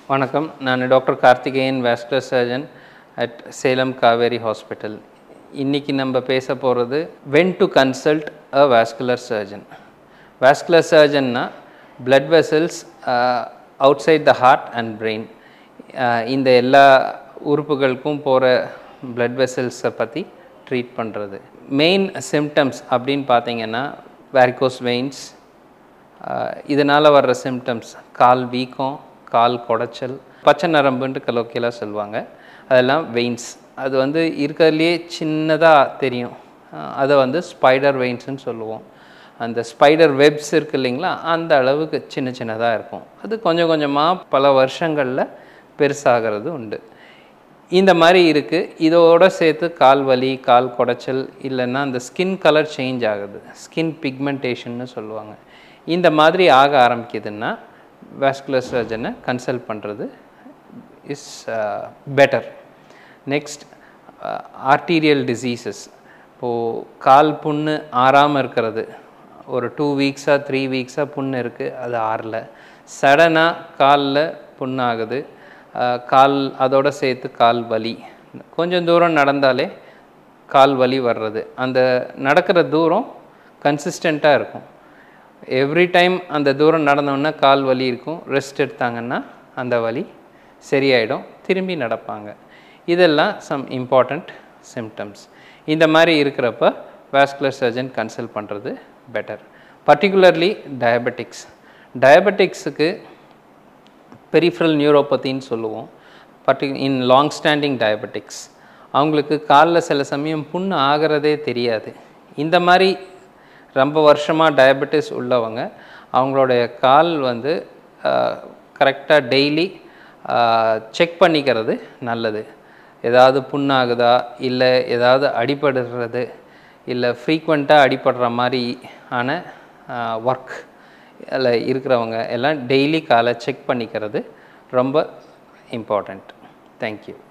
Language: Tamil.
வணக்கம் நான் doctor Karthikeyan vascular surgeon at Salem Kaveri hospital இன்னைக்கு நம்ம பேச போகிறது when to consult a vascular surgeon vascular சர்ஜன்னா blood vessels outside the heart and brain இந்த எல்லா உறுப்புகளுக்கும் போகிற பிளட் வெசல்ஸை பற்றி ட்ரீட் பண்ணுறது மெயின் சிம்டம்ஸ் அப்படின்னு பார்த்தீங்கன்னா வேரிகோஸ் வெயின்ஸ் இதனால் வர்ற சிம்டம்ஸ் கால் வீக்கம் கால் குடைச்சல் பச்சை நரம்புன்ட்டு கலோக்கியலாக சொல்லுவாங்க அதெல்லாம் வெயின்ஸ் அது வந்து இருக்கிறதுலையே சின்னதாக தெரியும் அஹ் அதை வந்து ஸ்பைடர் வெயின்ஸ்னு சொல்லுவோம் அந்த ஸ்பைடர் வெப்ஸ் இருக்கு இல்லைங்களா அந்த அளவுக்கு சின்ன சின்னதாக இருக்கும் அது கொஞ்சம் கொஞ்சமாக பல வருஷங்களில் பெருசாகிறது உண்டு இந்த மாதிரி இருக்குது இதோட சேர்த்து கால் வலி கால் குடைச்சல் இல்லைன்னா அந்த ஸ்கின் கலர் சேஞ்ச் ஆகுது ஸ்கின் பிக்மெண்டேஷன்னு சொல்லுவாங்க இந்த மாதிரி ஆக ஆரம்பிக்குதுன்னா வேஸ்குலர் சர்ஜனை கன்சல்ட் பண்ணுறது is better next arterial diseases இப்போது கால் புண்ணு ஆறாமல் இருக்கிறது ஒரு டூ வீக்ஸாக த்ரீ வீக்ஸாக புண்ணு இருக்குது அது ஆறல சடனாக காலில் புண்ணாகுது அஹ் கால் அதோட சேர்த்து கால் வலி கொஞ்சம் தூரம் நடந்தாலே கால் வலி வர்றது அந்த நடக்கிற தூரம் கன்சிஸ்டண்ட்டாக இருக்கும் எவ்ரி டைம் அந்த தூரம் நடந்தோன்னா கால் வலி இருக்கும் ரெஸ்ட் எடுத்தாங்கன்னா அந்த வலி சரியாயிடும் திரும்பி நடப்பாங்க இதெல்லாம் சம் இம்பார்ட்டண்ட் சிம்டம்ஸ் இந்த மாதிரி இருக்கிறப்ப வேஸ்குலர் சர்ஜன் கன்சல்ட் பண்ணுறது பெட்டர் பர்டிகுலர்லி டயபெட்டிக்ஸ் டயபெட்டிக்ஸுக்கு பெரிஃபரல் நியூரோபதின்னு சொல்லுவோம் பர்டி இன் லாங் ஸ்டாண்டிங் டயபெட்டிக்ஸ் அவங்களுக்கு காலில் சில சமயம் புண்ணு ஆகிறதே தெரியாது இந்த மாதிரி ரொம்ப வருஷமாக டயபெட்டிஸ் உள்ளவங்க அவங்களுடைய கால் வந்து கரெக்டாக டெய்லி செக் பண்ணிக்கிறது நல்லது ஏதாவது புண்ணாகுதா இல்லை ஏதாவது அடிபடுறது இல்லை ஃப்ரீக்வெண்ட்டாக அடிபடுற மாதிரி ஆன ஒர்க் அதில் இருக்கிறவங்க எல்லாம் டெய்லி காலை செக் பண்ணிக்கிறது ரொம்ப இம்பார்ட்டண்ட் தேங்க்யூ